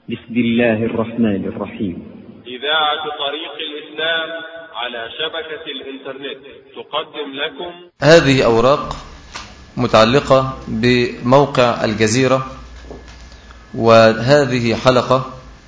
بسم الله الرحمن الرحيم إذاعة طريق الإسلام على شبكة الإنترنت تقدم لكم هذه أوراق متعلقة بموقع الجزيرة وهذه حلقة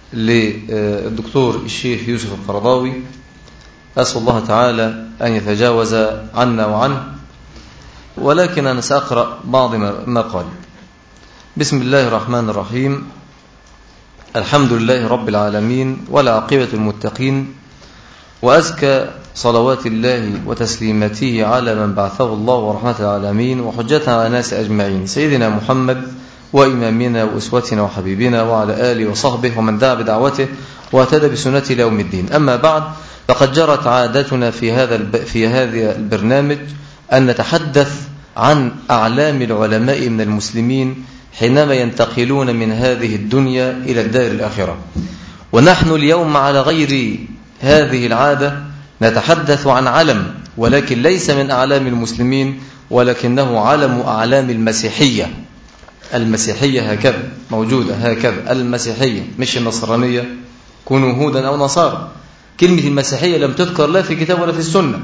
للدكتور الشيخ يوسف القرضاوي أسأل الله تعالى أن يتجاوز عنا وعنه ولكن أنا سأقرأ بعض ما قال بسم الله الرحمن الرحيم الحمد لله رب العالمين والعاقبة المتقين وأزكى صلوات الله وتسليماته على من بعثه الله ورحمة العالمين وحجة على الناس أجمعين سيدنا محمد وإمامنا وأسوتنا وحبيبنا وعلى آله وصحبه ومن دعا بدعوته واهتدى بسنته ليوم الدين أما بعد فقد جرت عادتنا في هذا في هذا البرنامج أن نتحدث عن أعلام العلماء من المسلمين حينما ينتقلون من هذه الدنيا إلى الدار الآخرة ونحن اليوم على غير هذه العادة نتحدث عن علم ولكن ليس من أعلام المسلمين ولكنه علم أعلام المسيحية المسيحية هكذا موجودة هكذا المسيحية مش النصرانية كونوا هودا أو نصارى كلمة المسيحية لم تذكر لا في كتاب ولا في السنة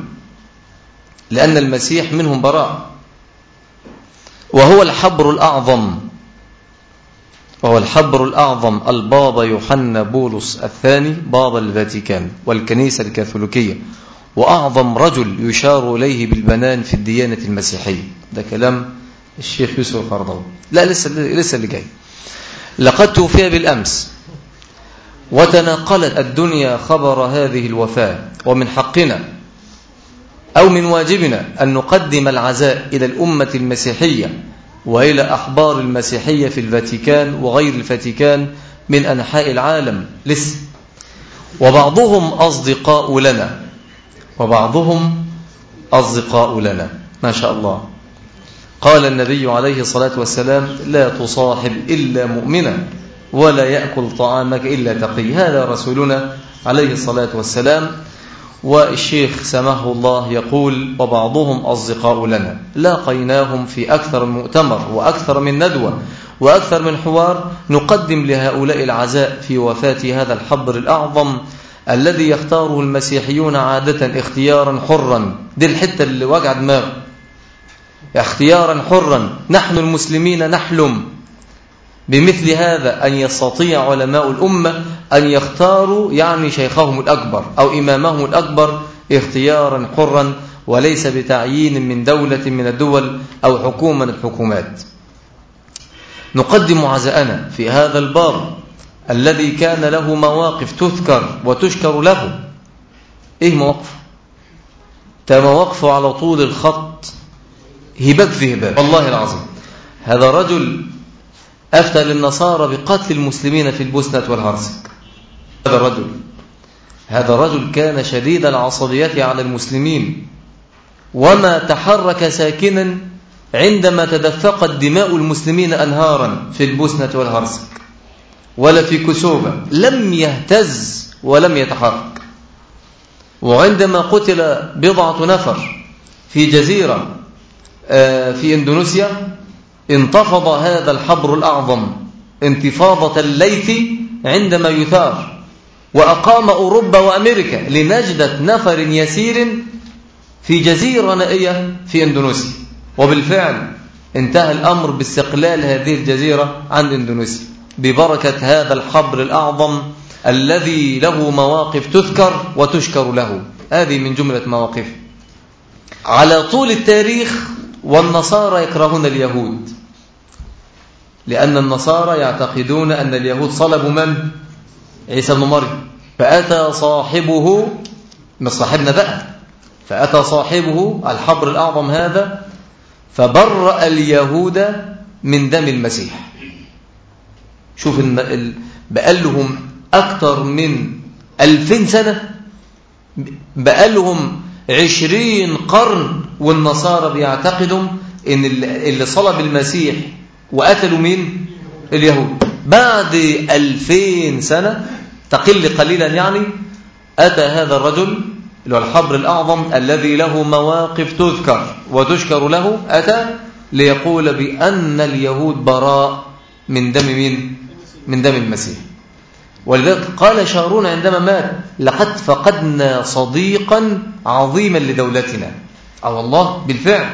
لأن المسيح منهم براء وهو الحبر الأعظم وهو الحبر الأعظم البابا يوحنا بولس الثاني بابا الفاتيكان والكنيسة الكاثوليكية وأعظم رجل يشار إليه بالبنان في الديانة المسيحية ده كلام الشيخ يوسف القرضاوي لا لسه لسه اللي جاي لقد توفي بالأمس وتناقلت الدنيا خبر هذه الوفاة ومن حقنا أو من واجبنا أن نقدم العزاء إلى الأمة المسيحية وإلى أحبار المسيحية في الفاتيكان وغير الفاتيكان من أنحاء العالم لسه وبعضهم أصدقاء لنا وبعضهم أصدقاء لنا ما شاء الله قال النبي عليه الصلاة والسلام لا تصاحب إلا مؤمنا ولا يأكل طعامك إلا تقي هذا رسولنا عليه الصلاة والسلام والشيخ سماه الله يقول وبعضهم أصدقاء لنا لاقيناهم في أكثر من مؤتمر وأكثر من ندوة وأكثر من حوار نقدم لهؤلاء العزاء في وفاة هذا الحبر الأعظم الذي يختاره المسيحيون عادة اختيارا حرا دي الحتة اللي وجع دماغه اختيارا حرا نحن المسلمين نحلم بمثل هذا أن يستطيع علماء الأمة أن يختاروا يعني شيخهم الأكبر أو إمامهم الأكبر اختيارا حرا وليس بتعيين من دولة من الدول أو حكومة من الحكومات نقدم عزاءنا في هذا الباب الذي كان له مواقف تذكر وتشكر له إيه مواقفه مواقفه على طول الخط هباك في هباك والله العظيم هذا رجل أفتى للنصارى بقتل المسلمين في البوسنة والهرسك هذا الرجل هذا الرجل كان شديد العصبية على المسلمين وما تحرك ساكنا عندما تدفقت دماء المسلمين أنهارا في البوسنة والهرسك ولا في كسوفة لم يهتز ولم يتحرك وعندما قتل بضعة نفر في جزيرة في إندونيسيا انتفض هذا الحبر الأعظم انتفاضة الليث عندما يثار وأقام أوروبا وأمريكا لنجدة نفر يسير في جزيرة نائية في إندونيسيا وبالفعل انتهى الأمر باستقلال هذه الجزيرة عن إندونيسيا ببركة هذا الحبر الأعظم الذي له مواقف تذكر وتشكر له هذه من جملة مواقفه على طول التاريخ والنصارى يكرهون اليهود لأن النصارى يعتقدون أن اليهود صلبوا من؟ عيسى بن مريم فأتى صاحبه مش صاحبنا بقى فأتى صاحبه الحبر الأعظم هذا فبرأ اليهود من دم المسيح شوف بقالهم أكثر من ألفين سنة بقالهم عشرين قرن والنصارى بيعتقدوا ان اللي صلب المسيح وقتلوا مين اليهود بعد ألفين سنة تقل قليلا يعني أتى هذا الرجل اللي هو الحبر الأعظم الذي له مواقف تذكر وتشكر له أتى ليقول بأن اليهود براء من دم مين من دم المسيح ولذلك قال شارون عندما مات لقد فقدنا صديقا عظيما لدولتنا أو الله بالفعل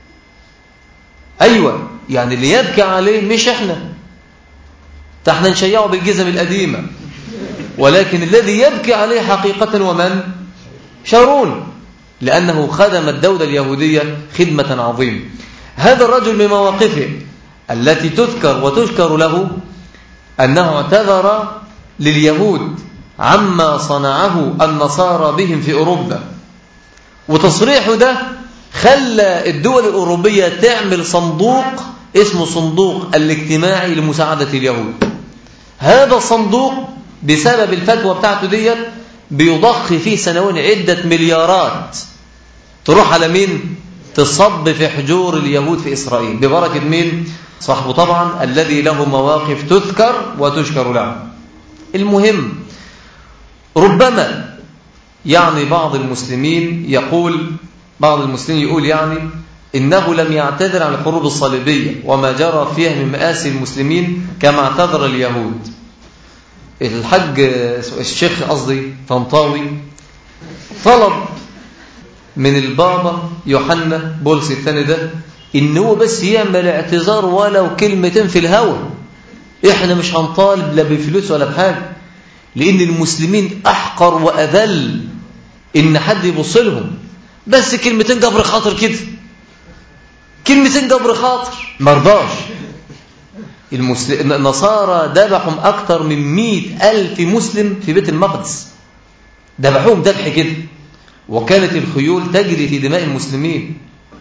أيوة يعني اللي يبكي عليه مش احنا احنا نشيعه بالجزم القديمة ولكن الذي يبكي عليه حقيقة ومن شارون لأنه خدم الدولة اليهودية خدمة عظيمة هذا الرجل من مواقفه التي تذكر وتذكر له أنه اعتذر لليهود عما صنعه النصارى بهم في أوروبا وتصريحه ده خلى الدول الأوروبية تعمل صندوق اسمه صندوق الاجتماعي لمساعدة اليهود هذا الصندوق بسبب الفتوى بتاعته ديت بيضخ فيه سنويا عدة مليارات تروح على مين؟ تصب في حجور اليهود في إسرائيل ببركة مين؟ صاحبه طبعا الذي له مواقف تذكر وتشكر له المهم ربما يعني بعض المسلمين يقول بعض المسلمين يقول يعني إنه لم يعتذر عن الحروب الصليبية وما جرى فيها من مآسي المسلمين كما اعتذر اليهود الحج الشيخ قصدي طنطاوي طلب من البابا يوحنا بولس الثاني ده ان هو بس يعمل اعتذار ولو كلمتين في الهوى احنا مش هنطالب لا بفلوس ولا بحاجه لان المسلمين احقر واذل ان حد يبص لهم بس كلمتين جبر خاطر كده كلمتين جبر خاطر مرضاش المسل... النصارى ذبحهم أكثر من مئة ألف مسلم في بيت المقدس ذبحوهم ذبح كده وكانت الخيول تجري في دماء المسلمين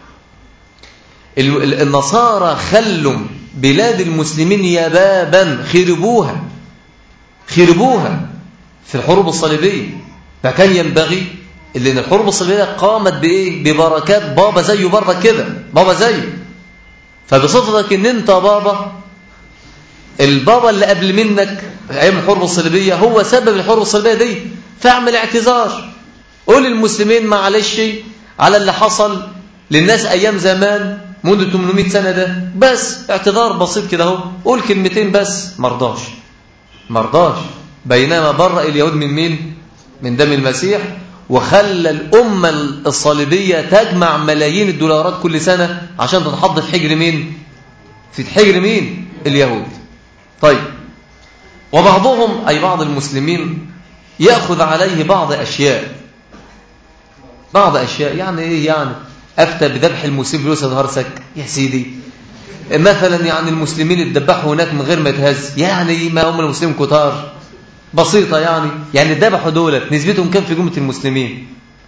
النصارى خلوا بلاد المسلمين يبابا خربوها خربوها في الحروب الصليبية فكان ينبغي لأن الحروب الصليبية قامت بإيه؟ ببركات بابا زيه برضه كده بابا زيه فبصفتك ان انت بابا البابا اللي قبل منك ايام الحروب الصليبيه هو سبب الحروب الصليبيه دي فاعمل اعتذار قول للمسلمين معلش على اللي حصل للناس ايام زمان منذ 800 سنه ده بس اعتذار بسيط كده اهو قول كلمتين بس مرضاش مرضاش بينما برأ اليهود من مين من دم المسيح وخلى الأمة الصليبية تجمع ملايين الدولارات كل سنة عشان تتحط في حجر مين في حجر مين اليهود طيب وبعضهم أي بعض المسلمين يأخذ عليه بعض أشياء بعض أشياء يعني إيه يعني أفتى بذبح المسلم بلوس هرسك يا سيدي مثلا يعني المسلمين اتذبحوا هناك من غير ما يتهز يعني ما هم المسلمين كتار بسيطة يعني يعني ذبحوا دولت نسبتهم كم في جملة المسلمين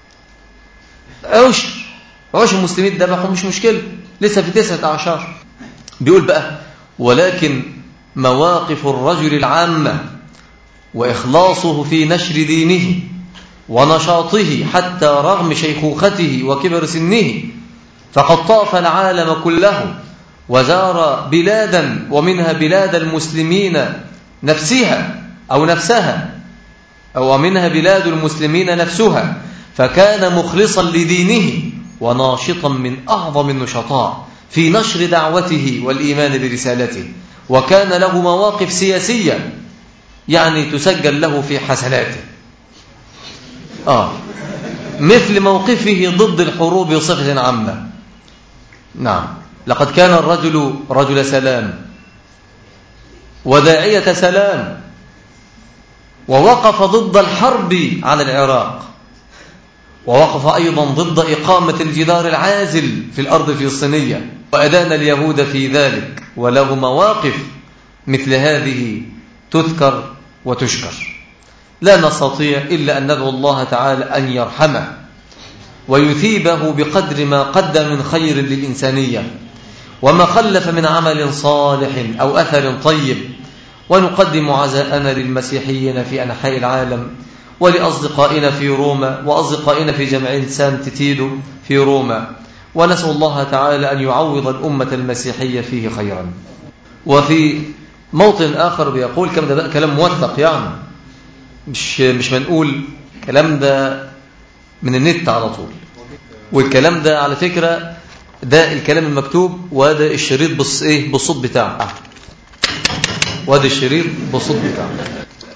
عشر عشر المسلمين ذبحوا مش مشكلة لسه في تسعة عشر بيقول بقى ولكن مواقف الرجل العامة وإخلاصه في نشر دينه ونشاطه حتى رغم شيخوخته وكبر سنه فقد طاف العالم كله وزار بلادا ومنها بلاد المسلمين نفسها أو نفسها أو منها بلاد المسلمين نفسها فكان مخلصا لدينه وناشطا من أعظم النشطاء في نشر دعوته والإيمان برسالته وكان له مواقف سياسية يعني تسجل له في حسناته آه مثل موقفه ضد الحروب بصفة عامة نعم لقد كان الرجل رجل سلام وداعية سلام ووقف ضد الحرب على العراق ووقف أيضا ضد إقامة الجدار العازل في الأرض الفلسطينية وأدان اليهود في ذلك وله مواقف مثل هذه تذكر وتشكر لا نستطيع إلا أن ندعو الله تعالى أن يرحمه ويثيبه بقدر ما قدم من خير للإنسانية وما خلف من عمل صالح أو أثر طيب ونقدم عزاءنا للمسيحيين في أنحاء العالم ولأصدقائنا في روما وأصدقائنا في جمعين سان تيتيدو في روما ونسأل الله تعالى أن يعوض الأمة المسيحية فيه خيرا وفي موطن آخر بيقول كم ده كلام موثق يعني مش مش منقول كلام ده من النت على طول والكلام ده على فكرة ده الكلام المكتوب وده الشريط بص ايه بالصوت بتاعه وادي الشريط بالصوت بتاعه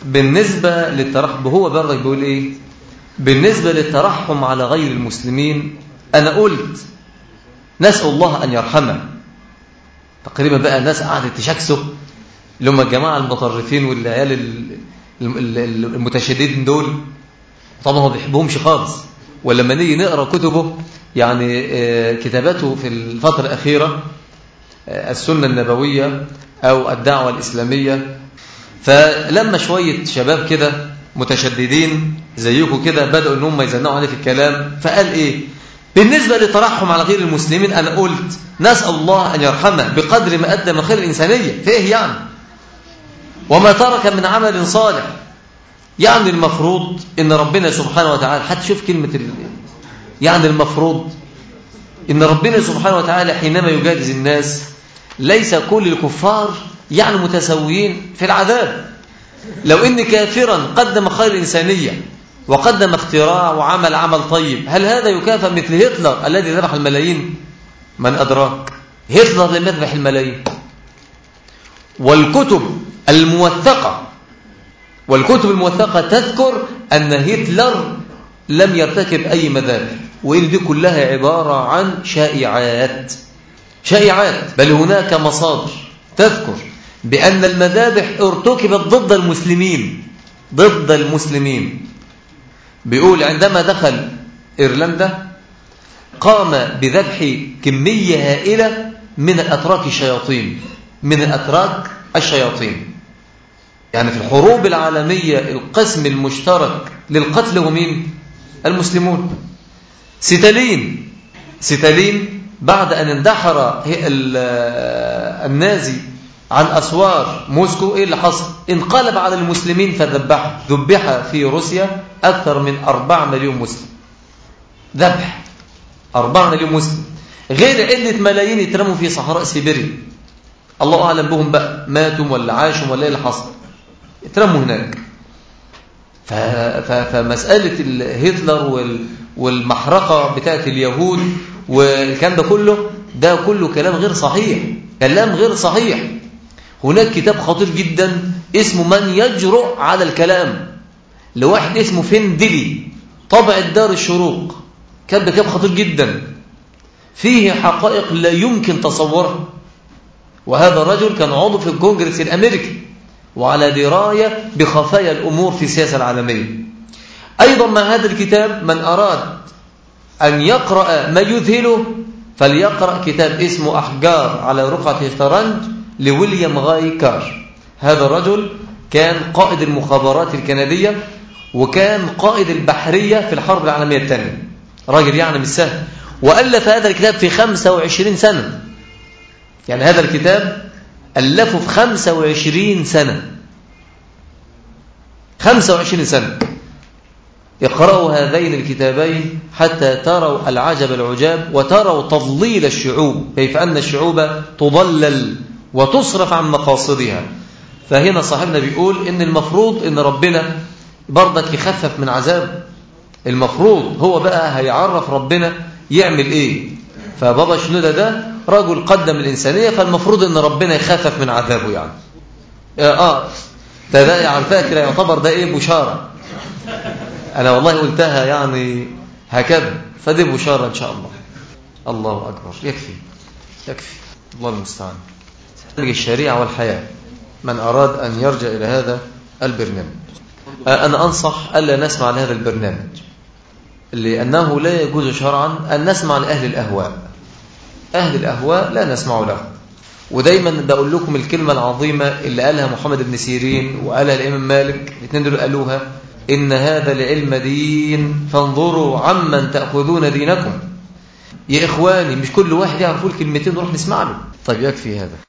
بالنسبة للترحم هو برضك بيقول إيه بالنسبة للترحم على غير المسلمين أنا قلت نسأل الله أن يرحمه تقريبا بقى الناس قعدت تشكسه اللي هم الجماعة المتطرفين والعيال المتشددين دول طبعا ما بيحبهمش خالص ولما نيجي نقرا كتبه يعني كتاباته في الفترة الأخيرة السنة النبوية أو الدعوة الإسلامية فلما شوية شباب كده متشددين زيكم كده بدأوا ان هم يزنقوا عليه في الكلام فقال ايه بالنسبة لترحم على غير المسلمين أنا قلت نسأل الله أن يرحمه بقدر ما أدى من خير الإنسانية فإيه يعني وما ترك من عمل صالح يعني المفروض إن ربنا سبحانه وتعالى حتى شوف كلمة ال... يعني المفروض إن ربنا سبحانه وتعالى حينما يجادز الناس ليس كل الكفار يعني متساويين في العذاب لو إن كافرا قدم خير الإنسانية وقدم اختراع وعمل عمل طيب هل هذا يكافئ مثل هتلر الذي ذبح الملايين من أدراك هتلر لم يذبح الملايين والكتب الموثقة والكتب الموثقة تذكر أن هتلر لم يرتكب أي مذابح وإن دي كلها عبارة عن شائعات شائعات بل هناك مصادر تذكر بأن المذابح ارتكبت ضد المسلمين ضد المسلمين بيقول عندما دخل إيرلندا قام بذبح كمية هائلة من الأتراك الشياطين من الأتراك الشياطين يعني في الحروب العالمية القسم المشترك للقتل هو مين؟ المسلمون ستالين ستالين بعد أن اندحر النازي عن أسوار موسكو إيه اللي حصل انقلب على المسلمين فذبح ذبح في روسيا أكثر من أربعة مليون مسلم ذبح أربعة مليون مسلم غير عدة ملايين يترموا في صحراء سيبيريا الله أعلم بهم بقى ماتوا ولا عاشوا ولا إيه اللي حصل يترموا هناك فمسألة هتلر والمحرقة بتاعت اليهود والكلام ده كله ده كله كلام غير صحيح كلام غير صحيح هناك كتاب خطير جدا اسمه من يجرؤ على الكلام لواحد اسمه فندلي طبع الدار الشروق كتاب كتاب خطير جدا فيه حقائق لا يمكن تصورها وهذا الرجل كان عضو في الكونجرس الأمريكي وعلى دراية بخفايا الأمور في السياسة العالمية أيضا مع هذا الكتاب من أراد أن يقرأ ما يذهله فليقرأ كتاب اسمه أحجار على رقعة الشطرنج لويليام غاي كار هذا الرجل كان قائد المخابرات الكندية وكان قائد البحرية في الحرب العالمية الثانية راجل يعني مش سهل وألف هذا الكتاب في 25 سنة يعني هذا الكتاب ألفه في 25 سنة 25 سنة اقرأوا هذين الكتابين حتى تروا العجب العجاب وتروا تضليل الشعوب كيف أن الشعوب تضلل وتصرف عن مقاصدها فهنا صاحبنا بيقول إن المفروض إن ربنا برضك يخفف من عذاب المفروض هو بقى هيعرف ربنا يعمل إيه فبابا شنودة ده رجل قدم الإنسانية فالمفروض إن ربنا يخفف من عذابه يعني آه ده ده يعني فاكر يعتبر ده إيه بشارة أنا والله قلتها يعني هكذا فدي بشارة إن شاء الله الله أكبر يكفي يكفي الله المستعان الشريعة والحياة من أراد أن يرجع إلى هذا البرنامج أنا أنصح ألا نسمع لهذا البرنامج لأنه لا يجوز شرعا أن نسمع لأهل الأهواء أهل الأهواء لا نسمع له ودايما بقول لكم الكلمة العظيمة اللي قالها محمد بن سيرين وقالها الإمام مالك الاثنين دول قالوها إن هذا العلم دين فانظروا عمن تأخذون دينكم يا إخواني مش كل واحد يعرفوا الكلمتين نروح نسمع له طيب يكفي هذا